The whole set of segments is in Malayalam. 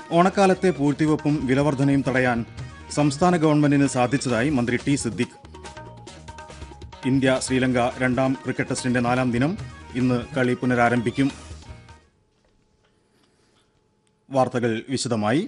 ഓണക്കാലത്തെ പൂഴ്ത്തിവെപ്പും വിലവർധനയും തടയാൻ സംസ്ഥാന ഗവൺമെന്റിന് സാധിച്ചതായി മന്ത്രി ടി സിദ്ദിഖ് ഇന്ത്യ ശ്രീലങ്ക രണ്ടാം ക്രിക്കറ്റ് ടെസ്റ്റിന്റെ നാലാം ദിനം ഇന്ന് കളി പുനരാരംഭിക്കും വാർത്തകൾ വിശദമായി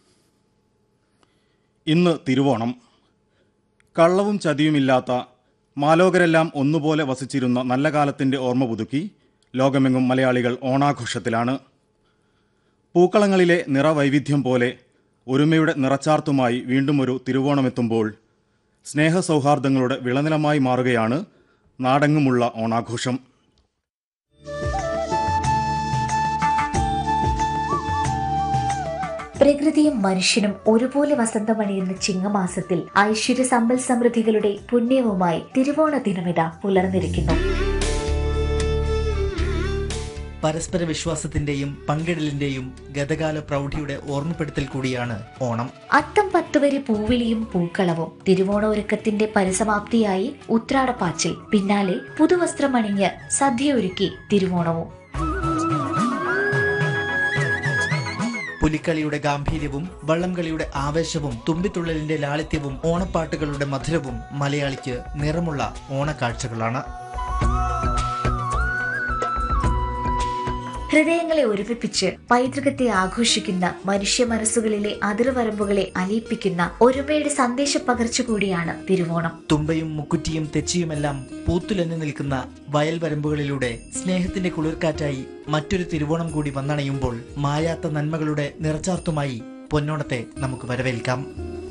ഇന്ന് തിരുവോണം കള്ളവും ചതിയുമില്ലാത്ത മാലോകരെല്ലാം ഒന്നുപോലെ വസിച്ചിരുന്ന നല്ല കാലത്തിന്റെ ഓർമ്മ പുതുക്കി ലോകമെങ്ങും മലയാളികൾ ഓണാഘോഷത്തിലാണ് പൂക്കളങ്ങളിലെ നിറവൈവിധ്യം പോലെ ഒരുമയുടെ നിറച്ചാർത്തുമായി വീണ്ടും ഒരു തിരുവോണമെത്തുമ്പോൾ സ്നേഹസൗഹാർദ്ദങ്ങളുടെ വിളനിലമായി മാറുകയാണ് നാടെങ്ങുമുള്ള ഓണാഘോഷം പ്രകൃതിയും മനുഷ്യനും ഒരുപോലെ വസന്തമണിയുന്ന ചിങ്ങമാസത്തിൽ ഐശ്വര്യ സമ്പൽ സമൃദ്ധികളുടെ പുണ്യവുമായി തിരുവോണ ദിനമിത പുലർന്നിരിക്കുന്നു പരസ്പര വിശ്വാസത്തിന്റെയും പങ്കിടലിന്റെയും ഗതകാല പ്രൗഢിയുടെ ഓർമ്മപ്പെടുത്തൽ കൂടിയാണ് ഓണം അത്തം പത്തുവരി പൂവിളിയും പൂക്കളവും തിരുവോണ ഒരുക്കത്തിന്റെ പരിസമാപ്തിയായി ഉത്രാടപ്പാച്ചിൽ പിന്നാലെ പുതുവസ്ത്രമണിഞ്ഞ് സദ്യയൊരുക്കി തിരുവോണവും പുലിക്കളിയുടെ ഗാംഭീര്യവും വള്ളംകളിയുടെ ആവേശവും തുമ്പിത്തുള്ളലിന്റെ ലാളിത്യവും ഓണപ്പാട്ടുകളുടെ മധുരവും മലയാളിക്ക് നിറമുള്ള ഓണക്കാഴ്ചകളാണ് ഹൃദയങ്ങളെ ഒരുമിപ്പിച്ച് പൈതൃകത്തെ ആഘോഷിക്കുന്ന മനുഷ്യ മനസ്സുകളിലെ അതിർവരമ്പുകളെ അലിയിപ്പിക്കുന്ന ഒരുമയുടെ സന്ദേശ പകർച്ച കൂടിയാണ് തിരുവോണം തുമ്പയും മുക്കുറ്റിയും തെച്ചിയുമെല്ലാം പൂത്തുലഞ്ഞു നിൽക്കുന്ന വയൽ വരമ്പുകളിലൂടെ സ്നേഹത്തിന്റെ കുളിർക്കാറ്റായി മറ്റൊരു തിരുവോണം കൂടി വന്നണയുമ്പോൾ മായാത്ത നന്മകളുടെ നിറച്ചാർത്തുമായി പൊന്നോണത്തെ നമുക്ക് വരവേൽക്കാം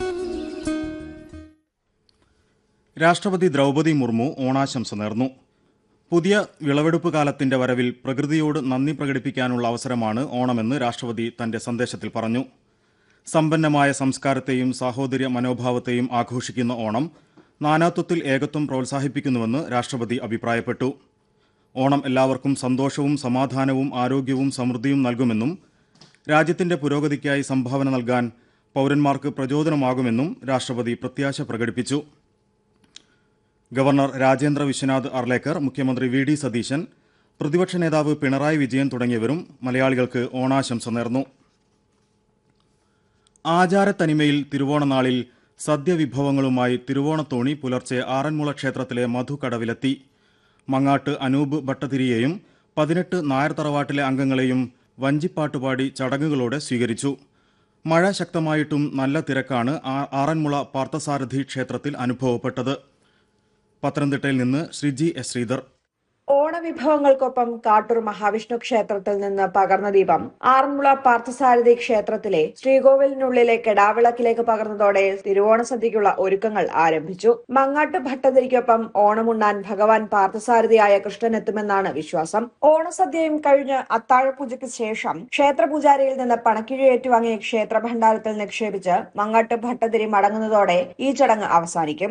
രാഷ്ട്രപതി ദ്രൗപദി മുർമു ഓണാശംസ നേർന്നു പുതിയ വിളവെടുപ്പ് കാലത്തിന്റെ വരവിൽ പ്രകൃതിയോട് നന്ദി പ്രകടിപ്പിക്കാനുള്ള അവസരമാണ് ഓണമെന്ന് രാഷ്ട്രപതി തന്റെ സന്ദേശത്തിൽ പറഞ്ഞു സമ്പന്നമായ സംസ്കാരത്തെയും സാഹോദര്യ മനോഭാവത്തെയും ആഘോഷിക്കുന്ന ഓണം നാനാത്വത്തിൽ ഏകത്വം പ്രോത്സാഹിപ്പിക്കുന്നുവെന്ന് രാഷ്ട്രപതി അഭിപ്രായപ്പെട്ടു ഓണം എല്ലാവർക്കും സന്തോഷവും സമാധാനവും ആരോഗ്യവും സമൃദ്ധിയും നൽകുമെന്നും രാജ്യത്തിന്റെ പുരോഗതിക്കായി സംഭാവന നൽകാൻ പൗരന്മാർക്ക് പ്രചോദനമാകുമെന്നും രാഷ്ട്രപതി പ്രത്യാശ പ്രകടിപ്പിച്ചു ഗവർണർ രാജേന്ദ്ര വിശ്വനാഥ് അർലേക്കർ മുഖ്യമന്ത്രി വി ഡി സതീശൻ പ്രതിപക്ഷ നേതാവ് പിണറായി വിജയൻ തുടങ്ങിയവരും മലയാളികൾക്ക് ഓണാശംസ നേർന്നു ആചാരത്തനിമയിൽ തിരുവോണനാളിൽ സദ്യവിഭവങ്ങളുമായി തിരുവോണത്തോണി പുലർച്ചെ ആറന്മുള ക്ഷേത്രത്തിലെ മധുകടവിലെത്തി മങ്ങാട്ട് അനൂപ് ഭട്ടതിരിയെയും പതിനെട്ട് നായർ തറവാട്ടിലെ അംഗങ്ങളെയും വഞ്ചിപ്പാട്ടുപാടി ചടങ്ങുകളോടെ സ്വീകരിച്ചു മഴ ശക്തമായിട്ടും നല്ല തിരക്കാണ് ആ- ആറന്മുള പാർത്ഥസാരഥി ക്ഷേത്രത്തിൽ അനുഭവപ്പെട്ടത് പത്തനംതിട്ടയിൽ നിന്ന് ശ്രീജി എസ് ശ്രീധർ ഓണവിഭവങ്ങൾക്കൊപ്പം കാട്ടൂർ മഹാവിഷ്ണു ക്ഷേത്രത്തിൽ നിന്ന് പകർന്ന ദീപം ആറന്മുള പാർത്ഥസാരഥി ക്ഷേത്രത്തിലെ ശ്രീകോവിലിനുള്ളിലെ കെടാവിളക്കിലേക്ക് പകർന്നതോടെ തിരുവോണ സദ്യയ്ക്കുള്ള ഒരുക്കങ്ങൾ ആരംഭിച്ചു മങ്ങാട്ട് ഭട്ടതിരിക്കൊപ്പം ഓണമുണ്ണാൻ ഭഗവാൻ പാർത്ഥസാരഥിയായ കൃഷ്ണൻ എത്തുമെന്നാണ് വിശ്വാസം ഓണസദ്യയും കഴിഞ്ഞ് അത്താഴപൂജയ്ക്ക് ശേഷം ക്ഷേത്രപൂജാരിയിൽ നിന്ന് പണക്കിഴി ഏറ്റുവാങ്ങിയ ക്ഷേത്ര ഭണ്ഡാരത്തിൽ നിക്ഷേപിച്ച് മങ്ങാട്ട് ഭട്ടതിരി മടങ്ങുന്നതോടെ ഈ ചടങ്ങ് അവസാനിക്കും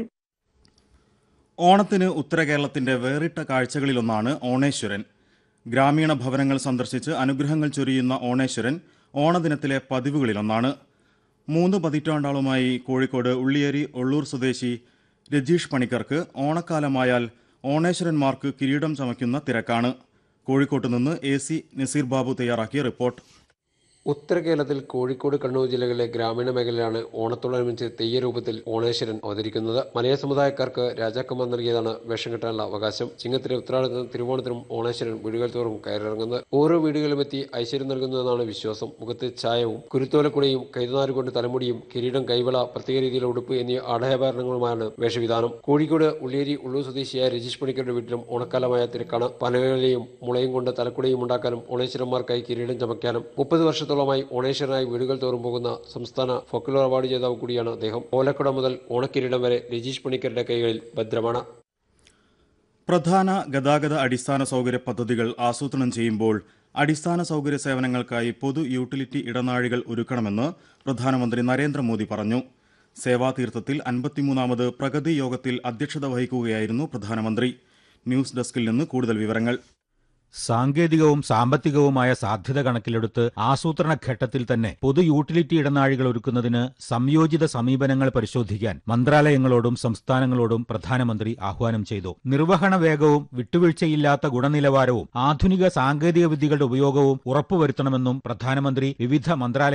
ഓണത്തിന് ഉത്തര കേരളത്തിന്റെ വേറിട്ട കാഴ്ചകളിലൊന്നാണ് ഓണേശ്വരൻ ഗ്രാമീണ ഭവനങ്ങൾ സന്ദർശിച്ച് അനുഗ്രഹങ്ങൾ ചൊരിയുന്ന ഓണേശ്വരൻ ഓണദിനത്തിലെ പതിവുകളിലൊന്നാണ് മൂന്ന് പതിറ്റാണ്ടോളമായി കോഴിക്കോട് ഉള്ളിയേരി ഒള്ളൂർ സ്വദേശി രജീഷ് പണിക്കർക്ക് ഓണക്കാലമായാൽ ഓണേശ്വരന്മാർക്ക് കിരീടം ചമയ്ക്കുന്ന തിരക്കാണ് കോഴിക്കോട്ട് നിന്ന് എ സി നസീർ ബാബു തയ്യാറാക്കിയ റിപ്പോർട്ട് ഉത്തര കേരളത്തിൽ കോഴിക്കോട് കണ്ണൂർ ജില്ലകളിലെ ഗ്രാമീണ മേഖലയിലാണ് ഓണത്തോടനുബന്ധിച്ച് തെയ്യരൂപത്തിൽ ഓണേശ്വരൻ അവതരിക്കുന്നത് മലയ സമുദായക്കാർക്ക് രാജാക്കന്മാർ നൽകിയതാണ് വേഷം കെട്ടാനുള്ള അവകാശം ചിങ്ങത്തിലെ ഉത്രാടത്തിനും തിരുവോണത്തിനും ഓണേശ്വരൻ വീടുകൾ തോറും കയറിറങ്ങുന്നത് ഓരോ വീടുകളിലും എത്തി ഐശ്വര്യം നൽകുന്നതെന്നാണ് വിശ്വാസം മുഖത്ത് ചായവും കുരുത്തോലക്കുടയും കൈതനാര് കൊണ്ട് തലമുടിയും കിരീടം കൈവള പ്രത്യേക രീതിയിലുള്ള ഉടുപ്പ് എന്നീ ആടയാഭരണങ്ങളുമാണ് വേഷവിധാനം കോഴിക്കോട് ഉള്ളിയേരി ഉള്ളൂർ സ്വദേശിയായ രജീഷ് പണിക്കരുടെ വീട്ടിലും ഓണക്കാലമായ തിരക്കാണ് പനവേലയും മുളയും കൊണ്ട് തലക്കുടയും ഉണ്ടാക്കാനും ഓണേശ്വരന്മാർക്കായി കിരീടം ചമയ്ക്കാനും മുപ്പത് വർഷത്തോളമായി ഓണേശ്വരനായി വീടുകൾ തോറും പോകുന്ന സംസ്ഥാന ഫോക്കുലർ അവാർഡ് ജേതാവ് കൂടിയാണ് അദ്ദേഹം ഓലക്കുട മുതൽ ഓണക്കിരീടം വരെ രജീഷ് പണിക്കരുടെ കൈകളിൽ ഭദ്രമാണ് പ്രധാന ഗതാഗത അടിസ്ഥാന സൗകര്യ പദ്ധതികൾ ആസൂത്രണം ചെയ്യുമ്പോൾ അടിസ്ഥാന സൗകര്യ സേവനങ്ങൾക്കായി പൊതു യൂട്ടിലിറ്റി ഇടനാഴികൾ ഒരുക്കണമെന്ന് പ്രധാനമന്ത്രി നരേന്ദ്രമോദി പറഞ്ഞു സേവാതീർത്ഥത്തിൽ അൻപത്തിമൂന്നാമത് പ്രഗതി യോഗത്തിൽ അധ്യക്ഷത വഹിക്കുകയായിരുന്നു പ്രധാനമന്ത്രി ന്യൂസ് ഡെസ്കിൽ നിന്ന് കൂടുതൽ വിവരങ്ങൾ സാങ്കേതികവും സാമ്പത്തികവുമായ സാധ്യത കണക്കിലെടുത്ത് ആസൂത്രണ ഘട്ടത്തിൽ തന്നെ പൊതു യൂട്ടിലിറ്റി ഇടനാഴികൾ ഒരുക്കുന്നതിന് സംയോജിത സമീപനങ്ങൾ പരിശോധിക്കാൻ മന്ത്രാലയങ്ങളോടും സംസ്ഥാനങ്ങളോടും പ്രധാനമന്ത്രി ആഹ്വാനം ചെയ്തു നിർവഹണ വേഗവും വിട്ടുവീഴ്ചയില്ലാത്ത ഗുണനിലവാരവും ആധുനിക സാങ്കേതിക വിദ്യകളുടെ ഉപയോഗവും ഉറപ്പുവരുത്തണമെന്നും പ്രധാനമന്ത്രി വിവിധ മന്ത്രാലയ